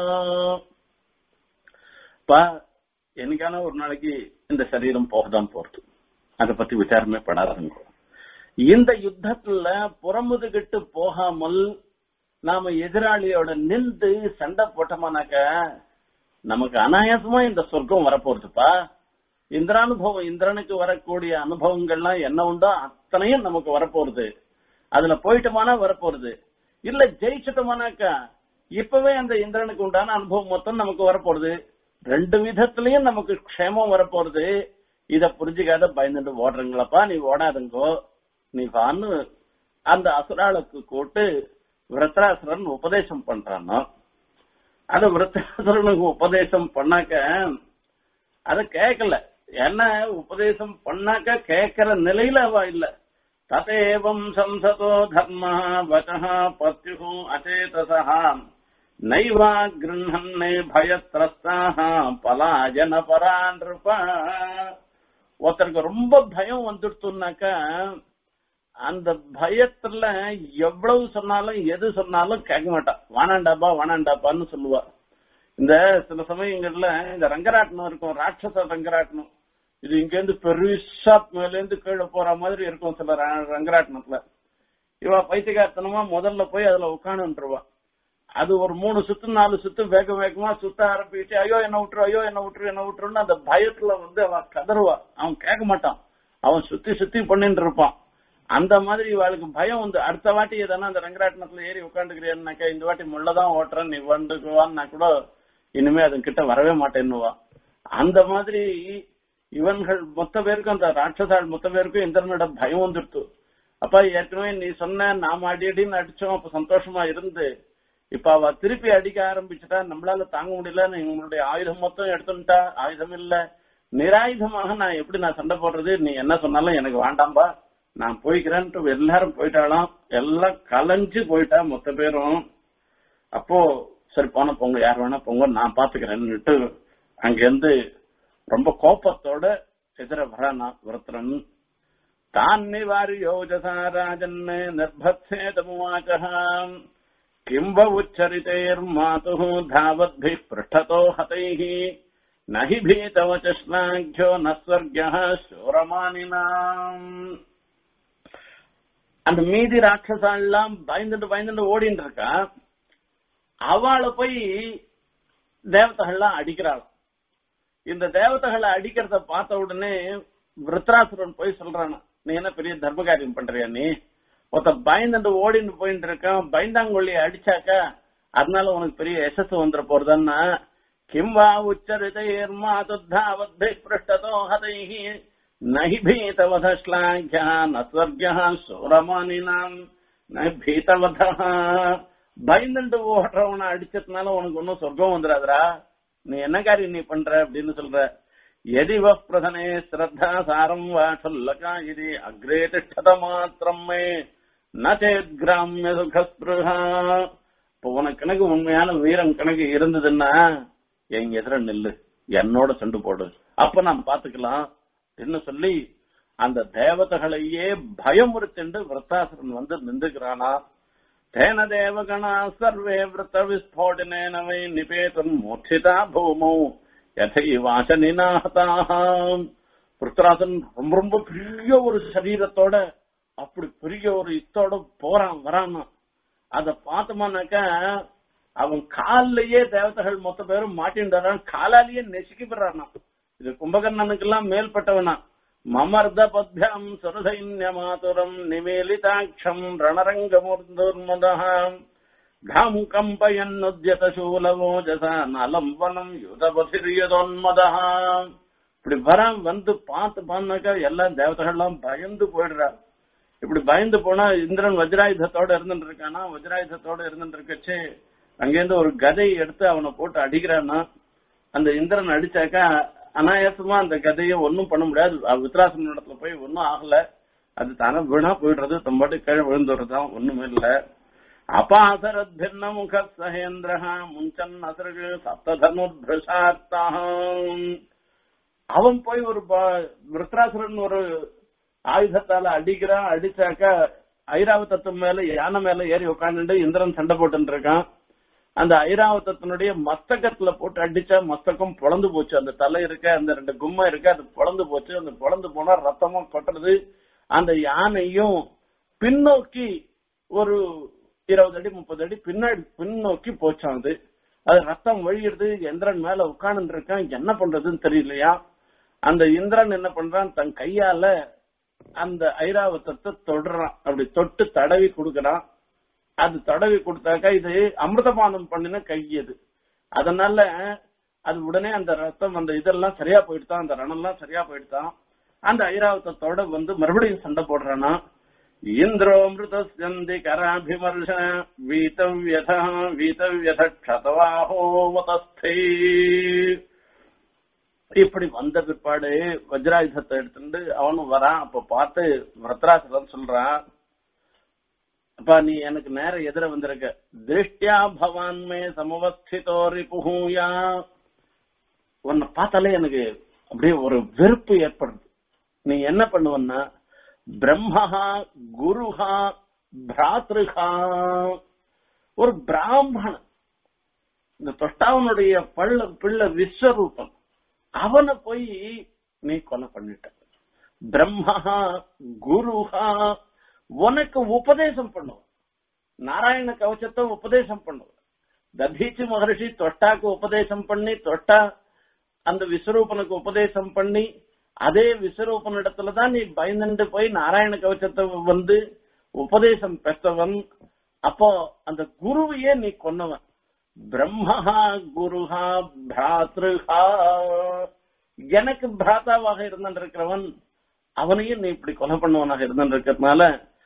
பா என்னைக்கான ஒரு நாளைக்கு இந்த சரீரம் போகதான் போறது அதை பத்தி விசாரமே படாதுங்க இந்த யுத்தத்துல புறமுதுகிட்டு போகாமல் நாம எதிராளியோட நின்று சண்டை போட்டோமானாக்க நமக்கு அனாயாசமா இந்த சொர்க்கம் வரப்போறதுப்பா இந்திரானுபவம் இந்திரனுக்கு வரக்கூடிய அனுபவங்கள்லாம் என்ன உண்டோ அத்தனையும் நமக்கு வரப்போறது அதுல போயிட்டோமானா வரப்போறது இல்ல ஜெயிச்சிட்டோமானாக்கா இப்பவே அந்த இந்திரனுக்கு உண்டான அனுபவம் மொத்தம் நமக்கு வரப்போறது ரெண்டு விதத்திலயும் நமக்கு க்ஷேமம் வரப்போறது இத புரிஞ்சுக்காத பயந்துட்டு ஓடுறீங்களப்பா நீ ஓடாதுங்கோ நீ வான்னு அந்த அசுராளுக்கு கூட்டு விரத்ராசுரன் உபதேசம் பண்றானோ அத விரத்ராசுரனுக்கு உபதேசம் பண்ணாக்க அத கேட்கல என்ன உபதேசம் பண்ணாக்க கேட்கிற நிலையில அவ இல்ல ததேவம் சம்சதோ தர்ம வச்சா பத்யு அச்சேதசா நைவா கிருண்ணே பயத்ரஸ்தாக பலாஜன பரான்ருப்ப ஒருத்தருக்கு ரொம்ப பயம் வந்துடுத்துனாக்கா அந்த பயத்துல எவ்வளவு சொன்னாலும் எது சொன்னாலும் கேட்க மாட்டான் வானாண்டாப்பா வானாண்டாப்பான்னு சொல்லுவா இந்த சில சமயங்கள்ல இந்த ரங்கராட்டனம் இருக்கும் ராட்சச ரங்கராட்டனம் இது இங்க இருந்து பெருசா மேல இருந்து கீழே போற மாதிரி இருக்கும் சில ர- ரங்கராட்டனத்துல இவ பைத்தியகார்த்தனமா முதல்ல போய் அதுல உட்காந்துருவா அது ஒரு மூணு சுத்து நாலு சுத்து வேக வேகமா சுத்த ஆரம்பிச்சு ஐயோ என்ன விட்டுரு ஐயோ என்ன விட்டுரு என்ன விட்டுருன்னு அந்த பயத்துல வந்து அவன் கதறுவா அவன் கேட்க மாட்டான் அவன் சுத்தி சுத்தி பண்ணிட்டு இருப்பான் அந்த மாதிரி இவாளுக்கு பயம் வந்து அடுத்த வாட்டி எதனா அந்த ரங்கராட்டனத்துல ஏறி உட்காந்துக்கிறேன்னாக்கா இந்த வாட்டி முள்ளதான் ஓட்டுறேன் நீ வந்துக்குவான்னா கூட இனிமே அதன் கிட்ட வரவே மாட்டேன்னுவா அந்த மாதிரி இவன்கள் மொத்த பேருக்கும் அந்த ராட்சசாள் மொத்த பேருக்கும் இந்திரனோட பயம் வந்துடுத்து அப்பா ஏற்கனவே நீ சொன்ன நாம அடி அடின்னு அடிச்சோம் அப்ப சந்தோஷமா இருந்து இப்ப அவ திருப்பி அடிக்க ஆரம்பிச்சுட்டா நம்மளால தாங்க முடியல உங்களுடைய ஆயுதம் மொத்தம் எடுத்துட்டா ஆயுதம் இல்ல நிராயுதமாக நான் எப்படி நான் சண்டை போடுறது நீ என்ன சொன்னாலும் எனக்கு வேண்டாம்பா நான் போய்க்கிறேன்ட்டு எல்லாரும் போயிட்டாலாம் எல்லாம் கலைஞ்சு போயிட்டா மொத்த பேரும் அப்போ சரி போன போங்க யார் வேணா போங்க நான் பாத்துக்கிறேன்னுட்டு அங்கிருந்து ரொம்ப கோபத்தோட எதிர வரானா விரத்துறன் தான் நிவாரியோ ஜசா ராஜன் நிர்பத்சேதமுவாச்சகாம் கிம்ப உச்சரிதேர்மாது தாவத்பி பிருஷ்டதோ ஹதைः நஹி பீதவச்ச ஸ்லாघ्यो ந ஸ்வர்கः சூரமானினாம் அந்த மீதி ராட்சசாலாம் பயந்துட்டு பயந்துட்டு ஓடிட்டு இருக்கா அவளை போய் தேவதைகள்லாம் அடிக்கிறாள் இந்த தேவதைகளை அடிக்கிறத பார்த்த உடனே விருத்ராசுரன் போய் சொல்றானா நீ என்ன பெரிய தர்ம காரியம் பண்றியா நீ ஒருத்த பயந்துட்டு ஓடிட்டு போயிட்டு இருக்கான் பயந்தாங்கொல்லி அடிச்சாக்கா அதனால உனக்கு பெரிய யசஸ் வந்துட போறதுன்னா கிம்வா உச்சரிதைர்மாதுத்தாவத்தை பிருஷ்டதோ ஹதைஹி நஹி பீதவத ஸ்லாಘ್ಯ ந ஸ்வர்கः சூரமானினாம் ந பீதவத பயந்துட்டு ஓடுறவனை அடிச்சதுனால உனக்கு ஒன்னும் சொர்க்கம் வந்துடாதுடா நீ என்ன காரியம் நீ பண்ற அப்படின்னு சொல்ற எதிவ பிரதனே ஸ்ரத்தா சாரம் வா சொல்லகா இது அக்ரே திஷ்டத மாத்திரம் மே நேத் கிராமிய சுகஸ்பிருஹா இப்போ உனக்கு கணக்கு உண்மையான வீரம் கணக்கு இருந்ததுன்னா எங்க எதிர நில்லு என்னோட சண்டு போடு அப்ப நாம் பாத்துக்கலாம் என்ன சொல்லி அந்த தேவதைகளையே பயமுறுத்திண்டு விரத்தாசுரன் வந்து நின்றுக்கிறானா தேன தேவகணா சர்வே விரத்த விஸ்போடனேன வை நிபேதன் மோட்சிதா பூமௌ யதைவாச நிநாதாம் பிருத்ராசன் ரொம்ப ரொம்ப பெரிய ஒரு சரீரத்தோட அப்படி பெரிய ஒரு இத்தோட போறான் வரானா அத பார்த்தோம்னாக்கா அவன் கால்லயே தேவதைகள் மொத்த பேரும் மாட்டின்றான் காலாலேயே நெசுக்கி போடுறானா இது கும்பகர்ணனுக்கு எல்லாம் மேல்பட்டவனா மமர்த பத்யாம் சுரசைன்ய மாதுரம் நிமேலிதாட்சம் ரணரங்கமுர்துர்மதம் காம் கம்பயன்னுத்யத சூலவோஜச நலம்பனம் யுதபசிரியதோன்மதா இப்படி வரான் வந்து பார்த்து பண்ணாக்கா எல்லாம் தேவதைகள்லாம் பயந்து போயிடுறா இப்படி பயந்து போனா இந்திரன் வஜ்ராயுதத்தோட இருந்துட்டு இருக்கானா வஜ்ராயுதத்தோட இருந்துட்டு இருக்கச்சே அங்கேருந்து ஒரு கதை எடுத்து அவனை போட்டு அடிக்கிறானா அந்த இந்திரன் அடிச்சாக்கா அனாயாசமா அந்த கதையை ஒன்னும் பண்ண முடியாது வித்ராசன இடத்துல போய் ஒன்னும் ஆகல அது தானே வீணா போயிடுறது தம்பாட்டு கீழே விழுந்துடுறதுதான் ஒண்ணுமே இல்ல அபாசரத் பின்ன முக சகேந்திர முஞ்சன் அசர்கள் சப்ததனுர்பிரசார்த்தாம் அவன் போய் ஒரு விருத்ராசுரன் ஒரு ஆயுதத்தால அடிக்கிறான் அடிச்சாக்க ஐராவதத்தின் மேல யானை மேல ஏறி உட்காந்துட்டு இந்திரன் சண்டை போட்டு இருக்கான் அந்த ஐராவதத்தினுடைய மஸ்தகத்துல போட்டு அடிச்சா மஸ்தகம் பொழந்து போச்சு அந்த தலை இருக்க அந்த ரெண்டு கும்மை இருக்க அது பொழந்து போச்சு அந்த பொழந்து போனா ரத்தமும் கொட்டுறது அந்த யானையும் பின்னோக்கி ஒரு இருபது அடி முப்பது அடி பின்னாடி பின்னோக்கி போச்சான் அது அது ரத்தம் வழியிறது இந்திரன் மேல உட்கார்ந்து இருக்கான் என்ன பண்றதுன்னு தெரியலையா அந்த இந்திரன் என்ன பண்றான் தன் கையால அந்த ஐராவதத்தை தொடுறான் அப்படி தொட்டு தடவி கொடுக்கறான் அது தடவி கொடுத்தாக்கா இது அமிர்தபானம் பண்ணின கையது அதனால அது உடனே அந்த ரத்தம் அந்த இதெல்லாம் சரியா போயிடுதான் அந்த ரணம்லாம் சரியா போயிடுதான் அந்த ஐராவதத்தோட வந்து மறுபடியும் சண்டை போடுறானா இந்திரோமிருதந்தி கராபிமர்ஷ வீதவ்யத வீதவ்யத க்ஷதவாஹோ மதஸ்தே இப்படி வந்த பிற்பாடு வஜ்ராயுதத்தை எடுத்துட்டு அவனும் வரான் அப்ப பார்த்து விரத்ராசுரன் சொல்றான் அப்பா நீ எனக்கு நேர எதிர வந்திருக்க திருஷ்டியா பவான் மே சமவஸ்திதோ ரிபுஹூயா உன்னை பார்த்தாலே எனக்கு அப்படியே ஒரு வெறுப்பு ஏற்படுது நீ என்ன பண்ணுவன்னா பிரம்மஹா குருஹா பிராத்ருஹா ஒரு பிராமணன் இந்த தொஷ்டாவனுடைய பள்ள பிள்ளை விஸ்வரூபம் அவனை போய் நீ கொலை பண்ணிட்ட பிரம்மஹா குருஹா உனக்கு உபதேசம் பண்ணுவான் நாராயண கவச்சத்தை உபதேசம் பண்ணுவான் ததீச்சு மகர்ஷி தொட்டாக்கு உபதேசம் பண்ணி தொட்டா அந்த விஸ்வரூபனுக்கு உபதேசம் பண்ணி அதே விஸ்வரூபன் இடத்துலதான் நீ பயந்துட்டு போய் நாராயண கவச்சத்தை வந்து உபதேசம் பெற்றவன் அப்போ அந்த குருவையே நீ கொன்னவன் பிரம்மஹா குருஹா பிராத்ருஹா எனக்கு பிராத்தாவாக இருந்திருக்கிறவன் அவனையும் நீ இப்படி கொலை பண்ணவனாக இருந்திருக்கிறதுனால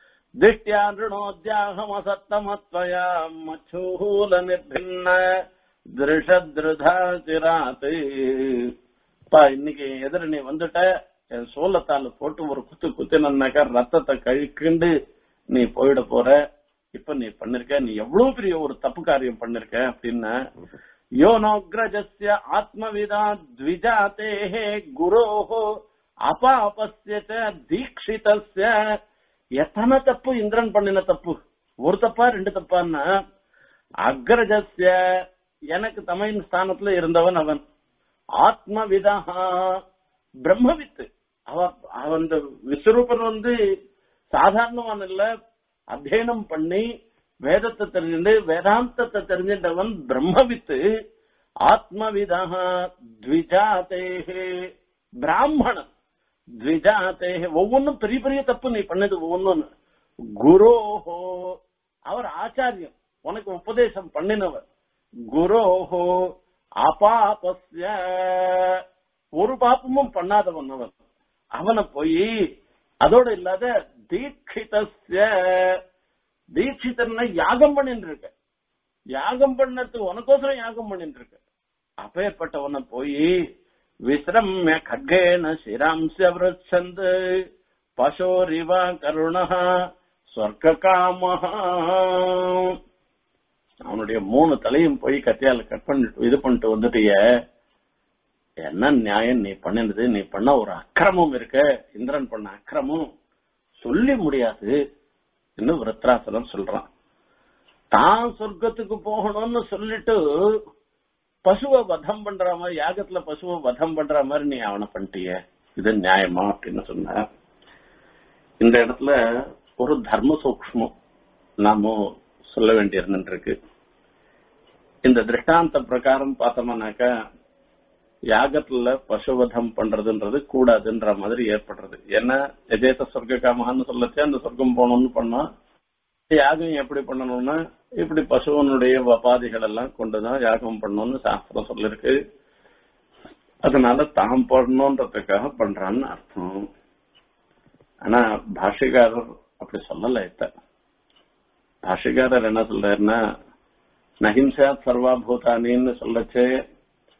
திஷ்டியாருணோத்யாகமசத்தமத்வயா மச்சூல நிர்பின்ன திருஷத்ருதா சிராத்து பா இன்னைக்கு எதிர நீ வந்துட்ட என் சோளத்தால போட்டு ஒரு குத்து குத்தினாக்கா ரத்தத்தை கழிக்கிண்டு நீ போயிட போற இப்ப நீ பண்ணிருக்க நீ எவ்வளவு பெரிய ஒரு தப்பு காரியம் பண்ணிருக்க அப்படின்னா யோனோக்ரஜஸ்ய ஆத்மவிதா த்விஜாதேஹே குரோஹோ அபாபஸ்ய தீட்சிதஸ்ய எத்தனை தப்பு இந்திரன் பண்ணின தப்பு ஒரு தப்பா ரெண்டு தப்பான்னா அக்ரஜஸ்ய எனக்கு தமிழ் ஸ்தானத்துல இருந்தவன் அவன் ஆத்மவிதா பிரம்மவித்து அவ அவன் விஸ்வரூபன் வந்து சாதாரணவன் இல்ல அத்தியனம் பண்ணி வேதத்தை தெரிஞ்சுட்டு வேதாந்தத்தை தெரிஞ்சின்றவன் பிரம்மவித்து ஆத்மவிதா த்விஜாதேஹே பிராமணன் த்விஜாதேஹே ஒவ்வொன்றும் பெரிய பெரிய தப்பு நீ பண்ணது ஒவ்வொன்னு குரோஹோ அவர் ஆச்சாரியம் உனக்கு உபதேசம் பண்ணினவர் குரோஹோ அபாபஸ்ய ஒரு பாப்பமும் பண்ணாதவன் அவன் அவனை போய் அதோட இல்லாத தீட்சிதஸ்ய தீட்சிதர்னா யாகம் பண்ணிட்டு இருக்க யாகம் பண்ணது உனக்கோசரம் யாகம் பண்ணிட்டு இருக்க அப்பேற்பட்டவனை போய் விசிரம்ய கட்கேன சிராம்ச விரச்சந்து பசோரிவ கருணா சொர்க்க காமஹா அவனுடைய மூணு தலையும் போய் கத்தியால கட் பண்ணிட்டு இது பண்ணிட்டு வந்துட்டிய என்ன நியாயம் நீ பண்ணினது நீ பண்ண ஒரு அக்கிரமம் இருக்க இந்திரன் பண்ண அக்கிரமம் சொல்லி முடியாது இன்னும் விருத்ராசனம் சொல்றான் தான் சொர்க்கத்துக்கு போகணும்னு சொல்லிட்டு பசுவை வதம் பண்ற மாதிரி யாகத்துல பசுவை வதம் பண்ற மாதிரி நீ அவனை பண்ணிட்டிய இது நியாயமா அப்படின்னு சொன்ன இந்த இடத்துல ஒரு தர்ம சூக்மம் நாம சொல்ல வேண்டியிருக்கு இந்த திருஷ்டாந்த பிரகாரம் பார்த்தோம்னாக்கா யாகத்துல பசுவதம் பண்றதுன்றது கூடாதுன்ற மாதிரி ஏற்படுறது ஏன்னா எதேத சொர்க்க காமகான்னு சொல்லச்சு அந்த சொர்க்கம் போகணும்னு பண்ணா யாகம் எப்படி பண்ணணும்னா இப்படி பசுவனுடைய உபாதிகள் எல்லாம் கொண்டுதான் யாகம் பண்ணணும்னு சாஸ்திரம் சொல்லிருக்கு அதனால தாம் பண்ணணுன்றதுக்காக பண்றான்னு அர்த்தம் ஆனா பாஷிகாரர் அப்படி சொல்லல இத்த பாஷிகாரர் என்ன சொல்றாருன்னா நஹிம்சா சர்வாபூதானின்னு சொல்லச்சு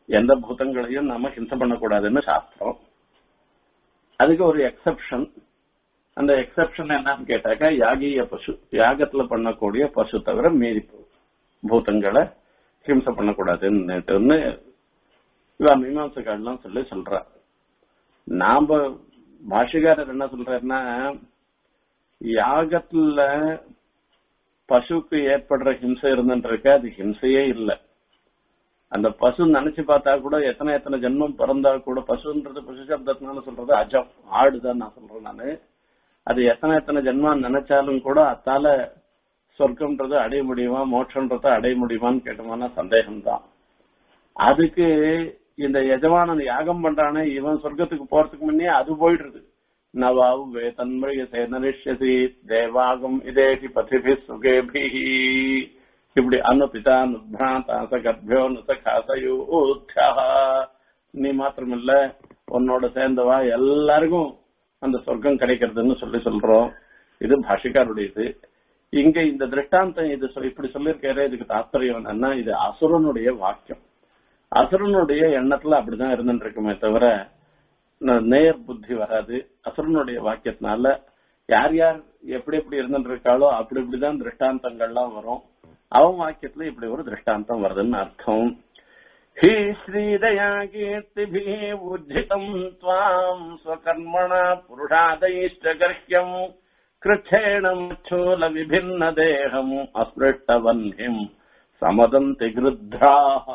எந்த பூதங்களையும் நாம ஹிம்சை பண்ணக்கூடாதுன்னு சாஸ்திரம் அதுக்கு ஒரு எக்ஸெப்ஷன் அந்த எக்ஸெப்ஷன் என்னன்னு கேட்டாக்கா யாகிய பசு யாகத்துல பண்ணக்கூடிய பசு தவிர மீதி பூதங்களை ஹிம்சை பண்ணக்கூடாதுன்னு இவ மீமாசக்காரெல்லாம் சொல்லி சொல்றா நாம பாஷிகாரர் என்ன சொல்றாருன்னா யாகத்துல பசுக்கு ஏற்படுற ஹிம்சை இருந்துருக்கு அது ஹிம்சையே இல்லை அந்த பசு நினைச்சு பார்த்தா கூட எத்தனை எத்தனை ஜென்மம் பிறந்தா கூட பசுன்றது பசு சப்தத்தினால சொல்றது அஜம் ஆடுதான் நான் சொல்றேன் நானு அது எத்தனை எத்தனை ஜென்மம் நினைச்சாலும் கூட அத்தால சொர்க்கம்ன்றது அடைய முடியுமா மோட்சம்ன்றத அடைய முடியுமான்னு கேட்டோம்னா சந்தேகம்தான் அதுக்கு இந்த எஜமானன் யாகம் பண்றானே இவன் சொர்க்கத்துக்கு போறதுக்கு முன்னே அது போயிடுறது நவாவு வேதன்மய சேனரிஷ்யசி தேவாகம் இதேகி பதிபி சுகேபி இப்படி அனுபிதா நுப்ராந்தா சகர்பியோ நுசகாசயூத்யா நீ மாத்திரமில்ல உன்னோட சேர்ந்தவா எல்லாருக்கும் அந்த சொர்க்கம் கிடைக்கிறதுன்னு சொல்லி சொல்றோம் இது பாஷிகாருடையது இங்க இந்த திருஷ்டாந்தம் இது சொ- இப்படி சொல்லியிருக்காரு இதுக்கு தாத்பரியம் என்னன்னா இது அசுரனுடைய வாக்கியம் அசுரனுடைய எண்ணத்துல அப்படிதான் இருந்துட்டு இருக்குமே தவிர ந- நேர் புத்தி வராது அசுரனுடைய வாக்கியத்தினால யார் யார் எப்படி எப்படி இருந்துட்டு இருக்காளோ அப்படி இப்படிதான் திருஷ்டாந்தங்கள்லாம் வரும் அவன் வாக்கியத்துல இப்படி ஒரு திருஷ்டாந்தம் வருதுன்னு அர்த்தம் ஹி ஸ்ரீதயா கீர்த்திபி உஜ்ஜிதம் துவாம் ஸ்வகர்மண புருஷாதைஷ்ட கர்ஹ்யம் கிருச்சேணம் சோல விபின்ன தேகம் அஸ்பிருஷ்டவன்யம் சமதந்தி கிருத்ராः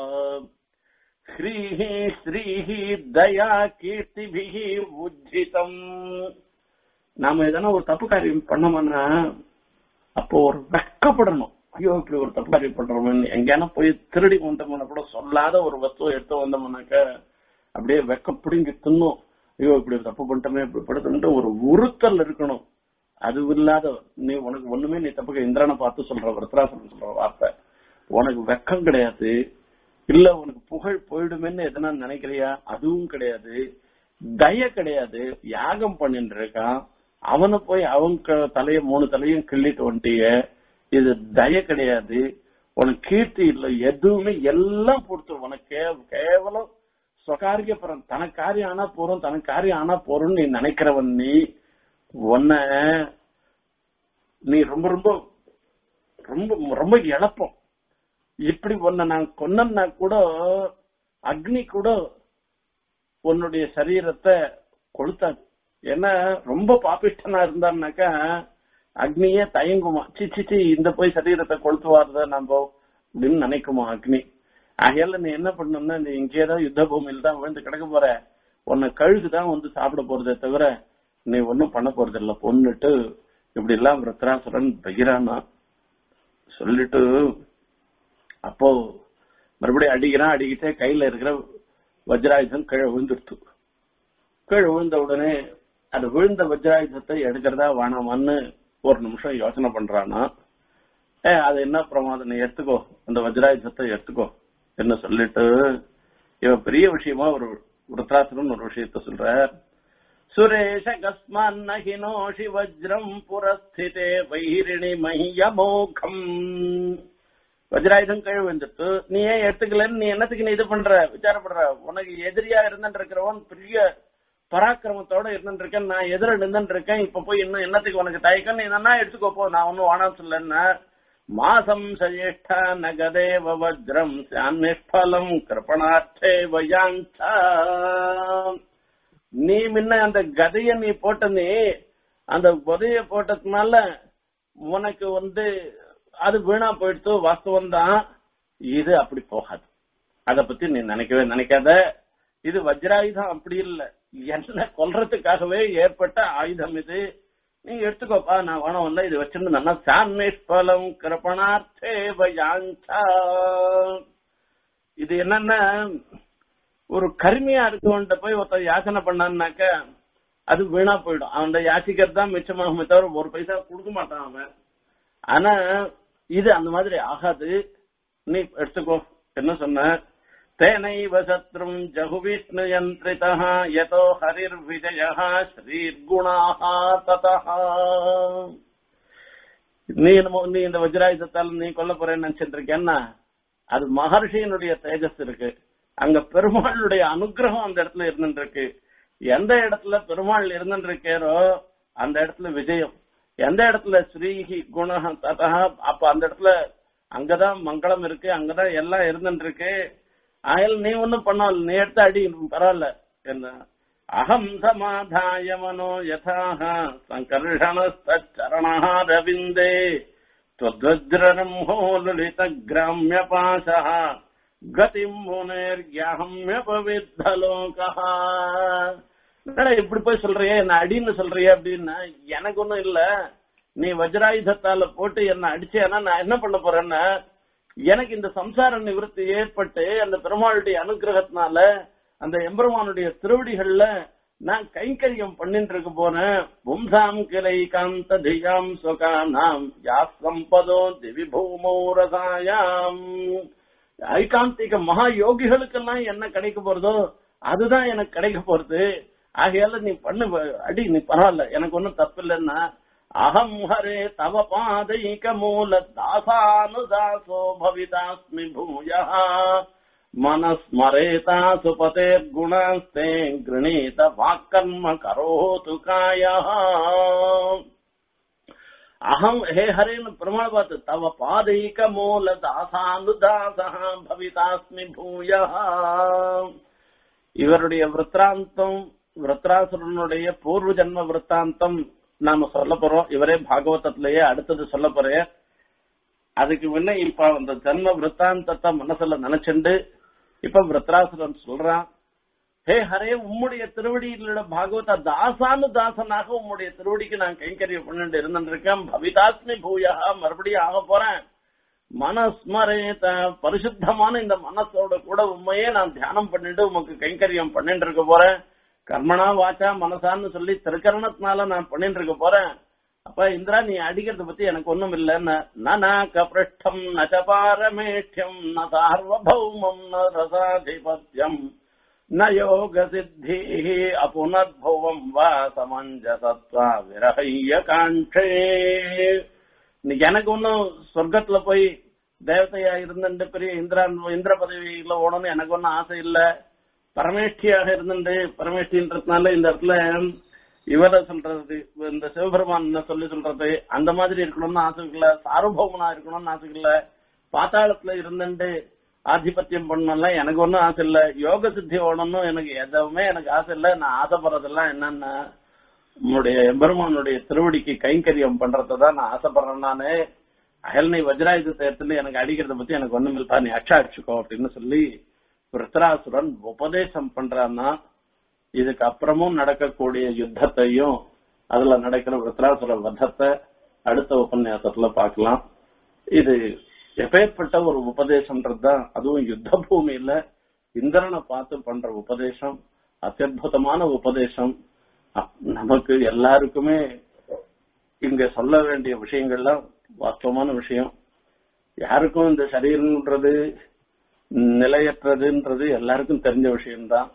ஸ்ரீஹ ஸ்ரீஹ தயா கீர்த்திபிஹி உஜ்ஜிதம் நாம எதனா ஒரு தப்பு காரியம் பண்ணோம்னா அப்போ ஒரு வெக்கப்படணும் ஐயோ இப்படி ஒரு தப்பு காரியம் பண்றோம்னு எங்கேனா போய் திருடி வந்தோம்னா கூட சொல்லாத ஒரு வஸ்துவை எடுத்து வந்தோம்னாக்க அப்படியே வெக்க பிடுங்கி தின்னும் ஐயோ இப்படி ஒரு தப்பு பண்ணிட்டோமே இப்படி படுத்துட்டு ஒரு உறுத்தல் இருக்கணும் அது இல்லாத நீ உனக்கு ஒண்ணுமே நீ தப்புக்கு இந்திரனை பார்த்து சொல்ற விருத்ராசன் சொல்ற வார்த்தை உனக்கு வெக்கம் கிடையாது இல்ல உனக்கு புகழ் போயிடுமேன்னு எதனா நினைக்கிறியா அதுவும் கிடையாது தய கிடையாது யாகம் பண்ணிட்டு இருக்கான் அவனை போய் அவன் க- தலைய மூணு தலையும் கிள்ளிட்டு வந்துட்டிய இது தய கிடையாது உனக்கு கீர்த்தி இல்ல எதுவுமே எல்லாம் பொறுத்து உனக்கு கே- கேவலம் சுகாரிய பரம் தனக்கு காரியம் ஆனா போறோம் தனக்கு காரியம் ஆனா போறோம்னு நீ நினைக்கிறவன் நீ உன்னை நீ ரொம்ப ரொம்ப ரொம்ப ரொம்ப இழப்போம் இப்படி உன்னை நான் கொன்னன்னா கூட அக்னி கூட உன்னுடைய சரீரத்தை கொளுத்தாது ஏன்னா ரொம்ப பாப்பிஷ்டனா இருந்தான்னாக்கா அக்னியே தயங்குமா சி சி சி இந்த போய் சரீரத்தை கொளுத்துவாருத நம்ம அப்படின்னு நினைக்குமா அக்னி ஆகையால நீ என்ன பண்ணணும்னா நீ இங்கேதான் யுத்த பூமியில தான் விழுந்து கிடக்க போற உன்னை கழுகு தான் வந்து சாப்பிட போறதே தவிர நீ ஒன்னும் பண்ண போறது இல்ல பொண்ணுட்டு இப்படி எல்லாம் விரத்ராசுரன் பகிரானா சொல்லிட்டு அப்போ மறுபடியும் அடிக்கிறான் அடிக்கிட்டே கையில இருக்கிற வஜ்ராயுதம் கீழே விழுந்துடுத்து கீழே விழுந்த உடனே அது விழுந்த வஜ்ராயுதத்தை எடுக்கிறதா வேணாமான்னு ஒரு நிமிஷம் யோசனை பண்றானா ஏ அது என்ன பிரமாதம் நீ எடுத்துக்கோ அந்த வஜ்ராயுதத்தை எடுத்துக்கோ என்ன சொல்லிட்டு இவன் பெரிய விஷயமா ஒரு விருத்ராசுரன் ஒரு விஷயத்த சொல்ற சுரேஷ கஸ்மான் நகினோஷி வஜ்ரம் புரஸ்திதே வைரிணி மஹ்யமோகம் வஜ்ராயுதம் கீழ் வந்துட்டு நீ ஏன் எடுத்துக்கலன்னு நீ என்னத்துக்கு நீ இது பண்ற விசாரப்படுற உனக்கு எதிரியா இருந்துட்டு இருக்கிறவன் பெரிய பராக்கிரமத்தோட இருந்துட்டு இருக்கேன் நான் எதிர நின்றுட்டு இருக்கேன் இப்ப போய் இன்னும் என்னத்துக்கு உனக்கு தயக்கம் நீ என்னன்னா எடுத்துக்கோ போ நான் ஒன்னும் வானாம் சொல்லன்னா மாசம் சஜேஷ்டா நகதேவ வஜ்ரம் சாநிஷ்பலம் கிருபணார்த்தே வயாஞ்சா நீ முன்ன அந்த கதைய நீ போட்ட நீ அந்த கதைய போட்டதுனால உனக்கு வந்து அது வீணா போயிடுத்து வாஸ்தவம் தான் இது அப்படி போகாது அத பத்தி நீ நினைக்கவே நினைக்காத இது வஜ்ராயுதம் அப்படி இல்ல என்ன கொல்றதுக்காகவே ஏற்பட்ட ஆயுதம் இது நீ எடுத்துக்கோப்பா நான் வேணும் வந்தா இது வச்சிருந்து நல்லா சான்மேஷ்பலம் கிருபணார்த்தே வயாஞ்சா இது என்னன்னா ஒரு கருமையா இருக்கவன்ட்ட போய் ஒருத்தர் யாசனை பண்ணான்னாக்க அது வீணா போயிடும் அவன் யாசிக்கிறது தான் மிச்சமாகுமே தவிர ஒரு பைசா கொடுக்க மாட்டான் அவன் ஆனா இது அந்த மாதிரி ஆகாது நீ எடுத்துக்கோ என்ன சொன்ன தேனைவ சத்ரும் ஜகு விஷ்ணு யந்திரிதா யதோ ஹரிர் விஜய ஸ்ரீர்குணாஹ ததா நீ என்னமோ நீ இந்த வஜ்ராயுதத்தால் நீ கொல்ல போறேன்னு நினைச்சிட்டு இருக்கேன்னா அது மகர்ஷியினுடைய தேஜஸ் இருக்கு அங்க பெருமாளுடைய அனுகிரகம் அந்த இடத்துல இருந்துட்டு இருக்கு எந்த இடத்துல பெருமாள் இருந்துட்டு இருக்காரோ அந்த இடத்துல விஜயம் எந்த இடத்துல ஸ்ரீஹி குண ததா அப்ப அந்த இடத்துல அங்கதான் மங்களம் இருக்கு அங்கதான் எல்லாம் இருந்துட்டு இருக்கு ஆயல் நீ ஒண்ணும் பண்ணால் நீ எடுத்த அடி பரவாயில்ல என்ன அகம் சமாதாய மனோ யதாக சங்கர்ஷணஸ்தரணா ரவிந்தே त्वद्वज्ररम्भोललितग्राम्यपाशः கதிம் முனேர்யஹம்யபவித்தலோகா என்னடா இப்படி போய் சொல்றியே என்ன அடின்னு சொல்றியே அப்படின்னா எனக்கு ஒண்ணும் இல்ல நீ வஜ்ராயுதத்தால போட்டு என்ன அடிச்சேன்னா நான் என்ன பண்ண போறேன்னா எனக்கு இந்த சம்சார நிவர்த்தி ஏற்பட்டு அந்த பெருமாளுடைய அனுகிரகத்தினால அந்த எம்பெருமானுடைய திருவடிகள்ல நான் கைங்கரியம் பண்ணிட்டு இருக்க போனேன் பும்சாம் கிளை காந்த தியாம் சுகானாம் யா சம்பதோ திவி பூமோ ரசாயாம் ஐகாந்திக மகா யோகிகளுக்கெல்லாம் என்ன கிடைக்க போறதோ அதுதான் எனக்கு கிடைக்க போறது ஆகையால நீ பண்ணு அடி நீ பரவாயில்ல எனக்கு ஒண்ணும் தப்பு இல்லைன்னா அகம் ஹரே தவ பாதைக மூல தாசானுதாசோ பவிதாஸ்மி பூயா मनस्मरेता सुपतेर्गुणास्ते गृणीत वाक्कर्म करोतु कायः அகம் ஹே ஹரேன்னு பிரமாண பார்த்து தவ பாதைக மூல தாசானுதாசா பவிதாஸ்மி பூயா இவருடைய விற்த்தாந்தம் விருத்ராசுரனுடைய பூர்வ ஜன்ம விற்த்தாந்தம் நாம சொல்ல போறோம் இவரே பாகவதத்திலேயே அடுத்தது சொல்ல போறேன் அதுக்கு முன்ன இப்ப அந்த ஜன்ம விற்த்தாந்தத்தை மனசுல நினைச்சுண்டு இப்ப விருத்ராசுரன் சொல்றான் ஹே ஹரே உம்முடைய திருவடியில பாகவத தாசானு தாசனாக உம்முடைய திருவடிக்கு நான் கைங்கரியம் பண்ணிட்டு இருந்திருக்கேன் பவிதாஸ்மி பூயா மறுபடியும் ஆக போறேன் மனஸ்மரேத பரிசுத்தமான இந்த மனசோட கூட உண்மையே நான் தியானம் பண்ணிட்டு உமக்கு கைங்கரியம் பண்ணிட்டு இருக்க போறேன் கர்மனா வாச்சா மனசான்னு சொல்லி திருக்கரணத்தினால நான் பண்ணிட்டு இருக்க போறேன் அப்ப இந்திரா நீ அடிக்கிறத பத்தி எனக்கு ஒண்ணும் இல்லைன்னு நனா கபிருஷ்டம் நச்ச பாரமேஷ்யம் ந சார்வபௌமம் ந ரசாதிபத்தியம் ந யோக சித்தி அபுனர்புவம் வா சமஞ்சசத்வா விரகைய காண்டே எனக்கு ஒன்னும் சொர்க்கத்துல போய் தேவதையா இருந்துட்டு பெரிய இந்திரா இந்திர பதவியில ஓடணும்னு எனக்கு ஒன்னும் ஆசை இல்ல பரமேஷ்டியாக இருந்துட்டு பரமேஷ்டின்றதுனால இந்த இடத்துல இவரை சொல்றது இந்த சிவபெருமான் சொல்லி சொல்றது அந்த மாதிரி இருக்கணும்னு ஆசை இல்ல சார்வபௌமனா இருக்கணும்னு ஆசை இல்ல பாத்தாளத்துல இருந்துட்டு ஆதிபத்தியம் பண்ணலாம் எனக்கு ஒன்னும் ஆசை இல்ல யோக சித்தி ஓடணும் எனக்கு எதுவுமே எனக்கு ஆசை இல்ல நான் ஆசைப்படுறதெல்லாம் என்னன்னா உன்னுடைய எம்பெருமானுடைய திருவடிக்கு கைங்கரியம் பண்றதுதான் நான் ஆசைப்படுறேன் நானு அயல் நீ வஜ்ராயுதத்தை எடுத்துட்டு எனக்கு அடிக்கிறத பத்தி எனக்கு ஒண்ணும் இல்லப்பா நீ அச்சா அடிச்சுக்கோ அப்படின்னு சொல்லி விருத்தராசுரன் உபதேசம் பண்றான்னா இதுக்கு அப்புறமும் நடக்கக்கூடிய யுத்தத்தையும் அதுல நடக்கிற விருத்ராசுர வதத்தை அடுத்த உபன்யாசத்துல பார்க்கலாம் இது எப்பேற்பட்ட ஒரு உபதேசம்ன்றது தான் அதுவும் யுத்த பூமியில இந்திரனை பார்த்து பண்ற உபதேசம் அத்தியுதமான உபதேசம் நமக்கு எல்லாருக்குமே இங்க சொல்ல வேண்டிய விஷயங்கள்லாம் வாஸ்தவமான விஷயம் யாருக்கும் இந்த சரீரம்ன்றது நிலையற்றதுன்றது எல்லாருக்கும் தெரிஞ்ச விஷயம்தான்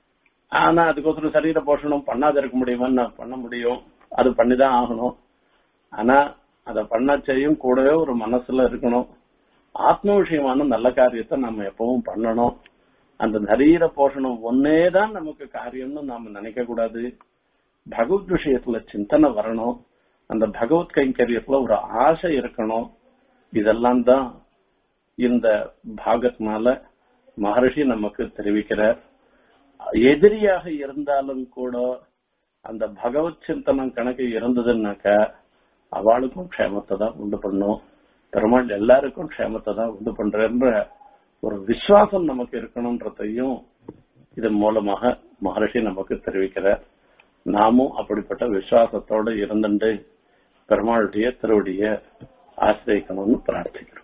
ஆனா அதுக்கோசரம் சரீர போஷணம் பண்ணாத இருக்க முடியுமா பண்ண முடியும் அது பண்ணிதான் ஆகணும் ஆனா அத பண்ண செய்யும் கூடவே ஒரு மனசுல இருக்கணும் ஆத்ம விஷயமான நல்ல காரியத்தை நம்ம எப்பவும் பண்ணணும் அந்த சரீர போஷணம் ஒன்னேதான் நமக்கு காரியம்னு நாம நினைக்க கூடாது பகவத் விஷயத்துல சிந்தனை வரணும் அந்த பகவத் கைங்கரியத்துல ஒரு ஆசை இருக்கணும் இதெல்லாம் தான் இந்த பாகத்தினால மகர்ஷி நமக்கு தெரிவிக்கிறார் எதிரியாக இருந்தாலும் கூட அந்த பகவத் சிந்தனம் கணக்கு இருந்ததுன்னாக்க அவளுக்கும் க்ஷேமத்தை தான் உண்டு பண்ணும் பெருமாள் எல்லாருக்கும் க்ஷேமத்தை தான் உண்டு பண்றன்ற ஒரு விசுவாசம் நமக்கு இருக்கணும்ன்றதையும் இதன் மூலமாக மகர்ஷி நமக்கு தெரிவிக்கிறார் நாமும் அப்படிப்பட்ட விசுவாசத்தோடு இருந்துட்டு பெருமாளுடைய திருவடிய ஆசிரியக்கணும்னு பிரார்த்திக்கிறோம்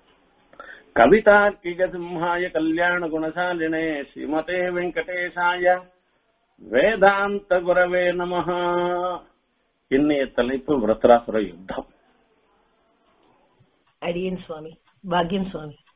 கவிதார்க்கிக சிம்ஹாய கல்யாண குணசாலினே ஸ்ரீமதே வெங்கடேசாய வேதாந்த குரவே நமஹ இன்னைய தலைப்பு விரத்ராசுர யுத்தம் அடியன் சுவாமி பாக்யம் சுவாமி